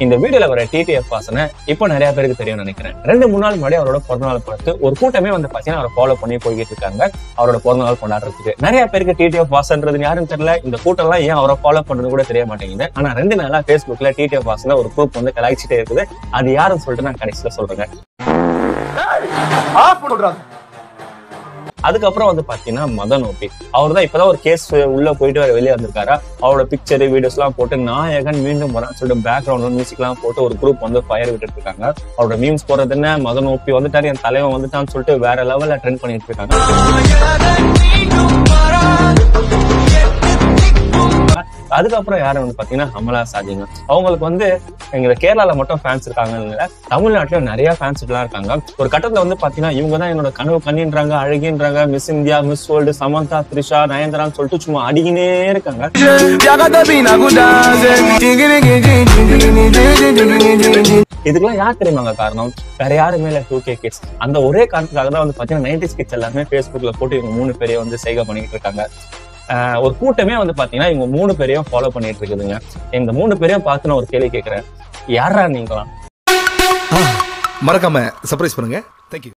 இந்த வீடியோல வர டிடிஎஃப் வாசனை இப்போ நிறைய பேருக்கு தெரியும் நினைக்கிறேன் ரெண்டு மூணு நாள் முன்னாடி அவரோட பிறந்த நாள் பார்த்து ஒரு கூட்டமே வந்து பாத்தீங்கன்னா அவரை ஃபாலோ பண்ணி போய்கிட்டு இருக்காங்க அவரோட பிறந்த நாள் கொண்டாடுறதுக்கு நிறைய பேருக்கு டிடிஎஃப் வாசன்றது யாருன்னு தெரியல இந்த கூட்டம் எல்லாம் ஏன் அவரை ஃபாலோ பண்றது கூட தெரிய மாட்டேங்குது ஆனா ரெண்டு நாளா Facebookல டிடிஎஃப் வாசனை ஒரு குரூப் வந்து கலாய்ச்சிட்டே இருக்குது அது யாருன்னு சொல்லிட்டு நான் கடைசியில சொல்றேன் ஆஃப் பண்ணுறாங்க அதுக்கப்புறம் வந்து பாத்தீங்கன்னா மதன் ஓபி அவர் தான் இப்பதான் ஒரு கேஸ் உள்ள போயிட்டு வர வெளியே வந்திருக்காரா அவரோட பிக்சர் வீடியோஸ் எல்லாம் போட்டு நாயகன் மீண்டும் வரான்னு சொல்லிட்டு பேக்ரவுண்ட் மியூசிக் எல்லாம் போட்டு ஒரு குரூப் வந்து ஃபயர் விட்டுட்டு இருக்காங்க அவரோட மீம்ஸ் போறது என்ன மதன் ஓபி வந்துட்டாரு என் தலைவன் வந்துட்டான்னு சொல்லிட்டு வேற லெவல்ல ட்ரெண்ட் பண்ணிட்டு இருக்காங்க அதுக்கப்புறம் யாரு வந்து பாத்தீங்கன்னா அமலா சாஜிங்க அவங்களுக்கு வந்து எங்க கேரளால மட்டும் ஃபேன்ஸ் இருக்காங்க இல்ல தமிழ்நாட்டுலயும் நிறைய ஃபேன்ஸ் எல்லாம் இருக்காங்க ஒரு கட்டத்துல வந்து பாத்தீங்கன்னா இவங்க தான் என்னோட கனவு கண்ணின்றாங்க அழகின்றாங்க miss India miss world Samantha Trisha நயன்தரான்னு சொல்லிட்டு சும்மா அடிக்கினே இருக்காங்க இதுக்கெல்லாம் யார் தெரியுமாங்க காரணம் வேற யாருமே இல்ல டூ கே கிட்ஸ் அந்த ஒரே காரணத்துக்காக தான் வந்து பாத்தீங்கன்னா நைன்டிஸ் கிட்ஸ் எல்லாமே Facebookல போட்டு இவங்க மூணு பேரையும் வந்து செய்கை பண்ணிட்டு இருக்காங்க ஆஹ் ஒரு கூட்டமே வந்து பாத்தீங்கன்னா இவங்க மூணு பேரையும் ஃபாலோ பண்ணிட்டு இருக்குதுங்க இந்த மூணு பேரையும் பார்த்து நான் ஒரு கேள்வி கேட்கிறேன் யாரா நீங்களாம் மறக்காம சர்ப்ரைஸ் பண்ணுங்க தேங்க்யூ